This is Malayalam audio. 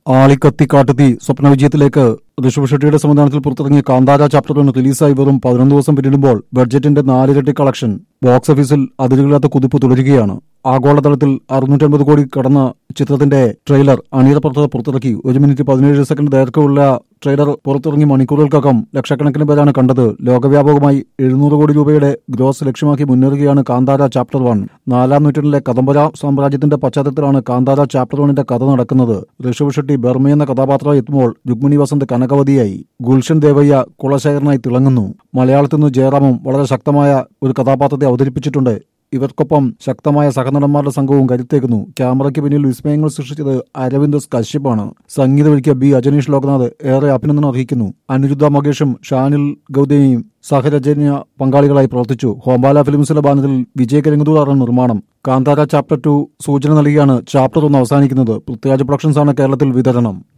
ആളിക്കത്തി കാട്ടുതീ സ്വപ്ന വിജയത്തിലേക്ക് ഋഷഭ് ഷെട്ടിയുടെ സംവിധാനത്തിൽ പുറത്തിറങ്ങിയ കാന്താര ചാപ്റ്റർ ഒന്ന് റിലീസായി വെറും പതിനൊന്ന് ദിവസം പിന്നിടുമ്പോൾ ബഡ്ജറ്റിന്റെ നാലിരട്ടി കളക്ഷൻ ബോക്സ് ഓഫീസിൽ അതിരുകളില്ലാത്ത കുതിപ്പ് തുടരുകയാണ് ആഗോളതലത്തിൽ അറുന്നൂറ്റമ്പത് കോടി കടന്ന ചിത്രത്തിന്റെ ട്രെയിലർ അണിയറ പ്രവർത്തകർ പുറത്തിറക്കി ഒരു മിനിറ്റ് പതിനേഴ് സെക്കൻഡ് ദൈർഘ്യമുള്ള ട്രെയിലർ പുറത്തിറങ്ങി മണിക്കൂറുകൾക്കകം ലക്ഷക്കണക്കിന് പേരാണ് കണ്ടത് ലോകവ്യാപകമായി എഴുന്നൂറ് കോടി രൂപയുടെ ഗ്രോസ് ലക്ഷ്യമാക്കി മുന്നേറുകയാണ് കാന്താര ചാപ്റ്റർ വൺ നാലാം നൂറ്റാണ്ടിലെ കദംബര സാമ്രാജ്യത്തിന്റെ പശ്ചാത്തലത്തിലാണ് കാന്താര ചാപ്റ്റർ വണ്ണിന്റെ കഥ നടക്കുന്നത് ഋഷഭ് ഷെട്ടി ബർമ എന്ന കഥാപാത്രം എത്തുമ്പോൾ രുക്മിണി വസന്ത് കനകവതിയായി ഗുൽഷൻ ദേവയ്യ കുളശേഖരനായി തിളങ്ങുന്നു മലയാളത്തിൽ നിന്ന് ജയറാമും വളരെ ശക്തമായ ഒരു കഥാപാത്രത്തെ അവതരിപ്പിച്ചിട്ടുണ്ട് ഇവർക്കൊപ്പം ശക്തമായ സഹനടന്മാരുടെ സംഘവും കരുത്തേക്കുന്നു ക്യാമറയ്ക്ക് പിന്നിൽ വിസ്മയങ്ങൾ സൃഷ്ടിച്ചത് അരവിന്ദ് കശ്യപ്പാണ് സംഗീതമൊരുക്കിയ ബി അജനീഷ് ലോക്നാഥ് ഏറെ അഭിനന്ദനം അർഹിക്കുന്നു അനിരുദ്ധ മകേഷും ഷാനിൽ ഗൌതമിയും സഹരചന പങ്കാളികളായി പ്രവർത്തിച്ചു ഹോംബാല ഫിലിംസിന്റെ ബാനറിൽ വിജയ കരിങ്ങുതൂറാണ് നിർമ്മാണം കാന്താര ചാപ്റ്റർ ടു സൂചന നൽകിയാണ് ചാപ്റ്റർ ഒന്ന് അവസാനിക്കുന്നത് പൃഥ്വിരാജ് പ്രൊഡക്ഷൻസാണ് കേരളത്തിൽ വിതരണം